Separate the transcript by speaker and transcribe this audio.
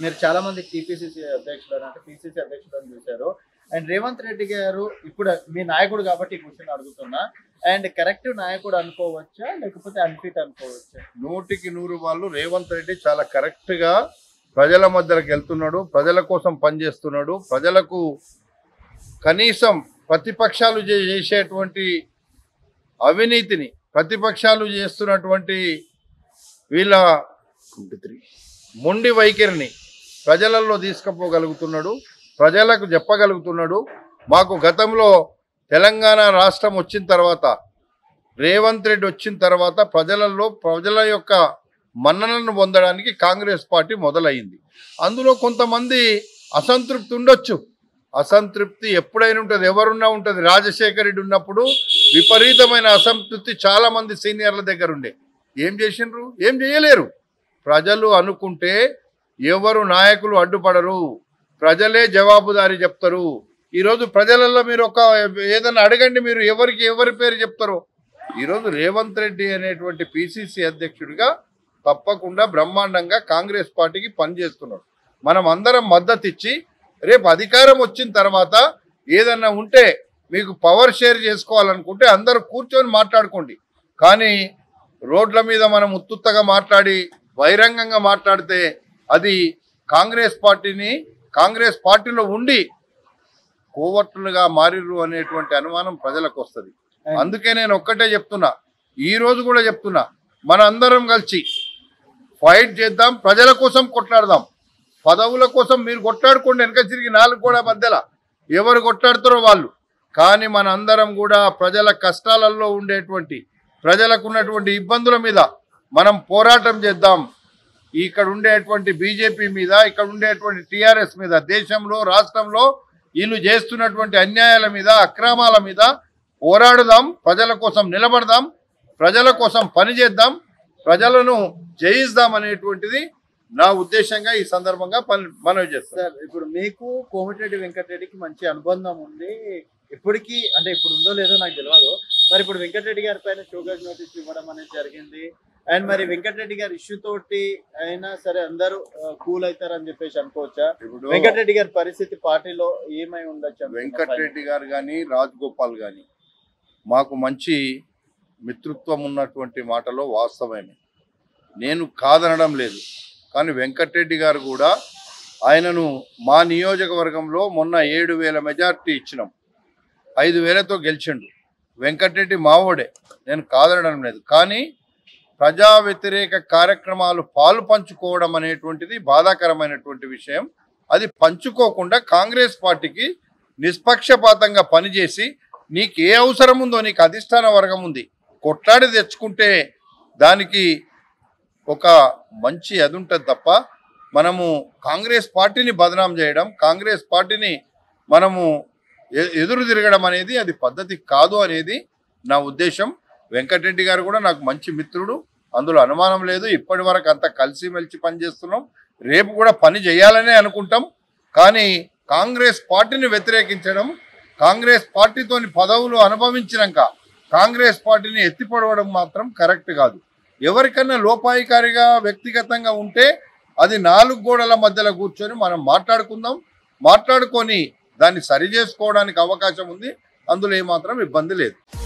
Speaker 1: మీరు చాలా మంది టీపీసీసీ అధ్యక్షులు అంటే పిసిసి అధ్యక్షులను చూశారు అండ్ రేవంత్ రెడ్డి గారు ఇప్పుడు మీ నాయకుడు కాబట్టి ఈ క్వశ్చన్ అడుగుతున్నా అండ్ కరెక్ట్ నాయకుడు అనుకోవచ్చా లేకపోతే అన్ఫిట్ అనుకోవచ్చా
Speaker 2: నూటికి నూరు వాళ్ళు రేవంత్ రెడ్డి చాలా కరెక్ట్ గా ప్రజల మధ్యలోకి వెళ్తున్నాడు ప్రజల కోసం పనిచేస్తున్నాడు ప్రజలకు కనీసం ప్రతిపక్షాలు చే- చేసేటువంటి అవినీతిని ప్రతిపక్షాలు చేస్తున్నటువంటి వీళ్ళ మొండి వైఖరిని ప్రజలలో తీసుకుపోగలుగుతున్నాడు ప్రజలకు చెప్పగలుగుతున్నాడు మాకు గతంలో తెలంగాణ రాష్ట్రం వచ్చిన తర్వాత రేవంత్ రెడ్డి వచ్చిన తర్వాత ప్రజలలో ప్రజల యొక్క మన్ననలను పొందడానికి కాంగ్రెస్ పార్టీ మొదలైంది అందులో కొంతమంది అసంతృప్తి ఉండొచ్చు అసంతృప్తి ఎప్పుడైనా ఉంటుంది ఎవరున్నా ఉంటుంది రాజశేఖర రెడ్డి ఉన్నప్పుడు విపరీతమైన అసంతృప్తి చాలా మంది సీనియర్ల దగ్గర ఉండే ఏం చేసిండ్రు ఏం చేయలేరు ప్రజలు అనుకుంటే ఎవరు నాయకులు అడ్డుపడరు ప్రజలే జవాబుదారీ చెప్తారు ఈరోజు ప్రజలలో మీరు ఒక ఏదైనా అడగండి మీరు ఎవరికి ఎవరి పేరు చెప్తారో ఈరోజు రేవంత్ రెడ్డి అనేటువంటి పిసిసి అధ్యక్షుడిగా తప్పకుండా బ్రహ్మాండంగా కాంగ్రెస్ పార్టీకి పనిచేస్తున్నాడు మనం అందరం మద్దతు ఇచ్చి రేపు అధికారం వచ్చిన తర్వాత ఏదన్నా ఉంటే మీకు పవర్ షేర్ చేసుకోవాలనుకుంటే అందరూ కూర్చొని మాట్లాడుకోండి కానీ రోడ్ల మీద మనం ఉత్తుత్తగా మాట్లాడి బహిరంగంగా మాట్లాడితే అది కాంగ్రెస్ పార్టీని కాంగ్రెస్ పార్టీలో ఉండి కోవట్లుగా మారిర్రు అనేటువంటి అనుమానం ప్రజలకు వస్తుంది అందుకే నేను ఒక్కటే చెప్తున్నా ఈ రోజు కూడా చెప్తున్నా మన అందరం కలిసి ఫైట్ చేద్దాం ప్రజల కోసం కొట్లాడదాం పదవుల కోసం మీరు కొట్లాడుకోండి వెనక తిరిగి నాలుగు కూడా మధ్యలో ఎవరు కొట్లాడుతారో వాళ్ళు కానీ మన అందరం కూడా ప్రజల కష్టాలలో ఉండేటువంటి ప్రజలకు ఉన్నటువంటి ఇబ్బందుల మీద మనం పోరాటం చేద్దాం ఇక్కడ ఉండేటువంటి బీజేపీ మీద ఇక్కడ ఉండేటువంటి టిఆర్ఎస్ మీద దేశంలో రాష్ట్రంలో వీళ్ళు చేస్తున్నటువంటి అన్యాయాల మీద అక్రమాల మీద పోరాడుదాం ప్రజల కోసం నిలబడదాం ప్రజల కోసం పనిచేద్దాం ప్రజలను జయిద్దాం అనేటువంటిది నా ఉద్దేశంగా ఈ సందర్భంగా పని మనవి చేస్తాను
Speaker 1: సార్ ఇప్పుడు మీకు కోమటిరెడ్డి వెంకటరెడ్డికి మంచి అనుబంధం ఉంది ఇప్పటికీ అంటే ఇప్పుడు ఉందో లేదో నాకు తెలియదు మరి ఇప్పుడు వెంకటరెడ్డి గారి పైన షోకాజ్ నోటీస్ ఇవ్వడం అనేది జరిగింది అండ్ మరి వెంకటరెడ్డి గారి ఇష్యూ తోటి అయినా సరే అందరూ కూల్ అవుతారని చెప్పేసి అనుకోవచ్చా
Speaker 2: ఇప్పుడు
Speaker 1: వెంకటరెడ్డి గారి పరిస్థితి పార్టీలో ఏమై ఉండొచ్చు
Speaker 2: వెంకటరెడ్డి గారు కానీ రాజగోపాల్ కానీ మాకు మంచి మిత్రత్వం ఉన్నటువంటి మాటలో వాస్తవమే నేను కాదనడం లేదు కానీ వెంకటరెడ్డి గారు కూడా ఆయనను మా నియోజకవర్గంలో మొన్న ఏడు వేల మెజార్టీ ఇచ్చినాం ఐదు వేలతో గెలిచిండు వెంకటరెడ్డి మావోడే నేను కాదనడం లేదు కానీ ప్రజా వ్యతిరేక కార్యక్రమాలు పాలు పంచుకోవడం అనేటువంటిది బాధాకరమైనటువంటి విషయం అది పంచుకోకుండా కాంగ్రెస్ పార్టీకి నిష్పక్షపాతంగా పనిచేసి నీకు ఏ అవసరం ఉందో నీకు అధిష్టాన వర్గం ఉంది కొట్లాడి తెచ్చుకుంటే దానికి ఒక మంచి అది ఉంటుంది తప్ప మనము కాంగ్రెస్ పార్టీని బదనాం చేయడం కాంగ్రెస్ పార్టీని మనము ఎ- ఎదురు తిరగడం అనేది అది పద్ధతి కాదు అనేది నా ఉద్దేశం వెంకటరెడ్డి గారు కూడా నాకు మంచి మిత్రుడు అందులో అనుమానం లేదు ఇప్పటి వరకు అంతా కలిసిమెలిసి పనిచేస్తున్నాం రేపు కూడా పని చేయాలనే అనుకుంటాం కానీ కాంగ్రెస్ పార్టీని వ్యతిరేకించడం కాంగ్రెస్ పార్టీతోని పదవులు అనుభవించినాక కాంగ్రెస్ పార్టీని ఎత్తిపడవడం మాత్రం కరెక్ట్ కాదు ఎవరికన్నా లోపాయికారిగా వ్యక్తిగతంగా ఉంటే అది నాలుగు గోడల మధ్యలో కూర్చొని మనం మాట్లాడుకుందాం మాట్లాడుకొని దాన్ని సరి చేసుకోవడానికి అవకాశం ఉంది అందులో ఏమాత్రం ఇబ్బంది లేదు